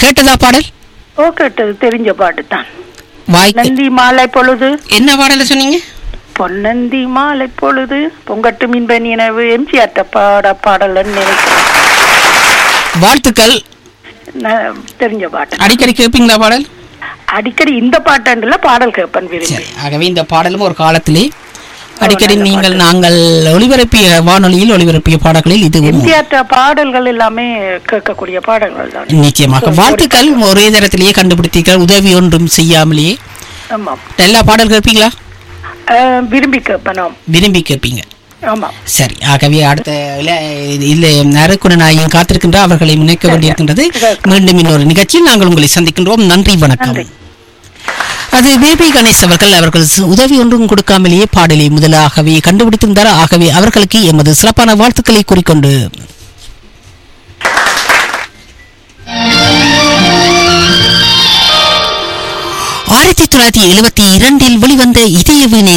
கேட்டதா பாடல் ஓ கேட்டது தெரிஞ்ச பாட்டு தான் வாய் நந்தி மாலை பொழுது என்ன பாடல சொன்னீங்க பொன்னந்தி மாலை பொழுது பொங்கட்டு மின்ப நினைவு எம்ஜிஆர் பாட பாடலன்னு நினைக்கிறேன் வாழ்த்துக்கள் ந- தெரிஞ்ச பாட்டு அடிக்கடி கேட்பீங்களா பாடல் அடிக்கடி இந்த பாட்டாண்டுல பாடல் கேட்பேன் விரும்பி சரி ஆகவே இந்த பாடலும் ஒரு காலத்திலே அடிக்கடி நீங்கள் நாங்கள் ஒளிபரப்பிய வானொலியில் ஒளிபரப்பிய பாடல்களில் இதுவும் எம்ஜிஆர் பாடல்கள் எல்லாமே கேட்கக்கூடிய பாடல்கள் தான் நிச்சயமாக வாழ்த்துக்கள் ஒரே தரத்திலேயே கண்டுபிடித்தீர்கள் உதவி ஒன்றும் செய்யாமலேயே ஆமாம் எல்லா பாடல் கேட்பீங்களா அஹ், விரும்பி கேட்பேன் விரும்பி கேட்பீங்க ஆமாம் சரி ஆகவே அடுத்த இல்ல- இல்லை நரக்குண நாயகம் காத்திருக்கின்ற அவர்களை முன்னைக்க வேண்டியிருக்கின்றது மீண்டும் இன்னொரு நிகழ்ச்சியில் நாங்கள் உங்களை சந்திக்கின்றோம் நன்றி வணக்கம் நன்றி. அது பேபி கணேஷ் அவர்கள் அவர்கள் சு- உதவி ஒன்றும் கொடுக்காமலேயே பாடலை முதலாகவே கண்டுபிடித்திருந்தார் ஆகவே அவர்களுக்கு எமது சிறப்பான வாழ்த்துக்களை கூறிக்கொண்டு ஆயிரத்தி தொள்ளாயிரத்தி எழுபத்தி இரண்டில் வெளிவந்த இதய வீணை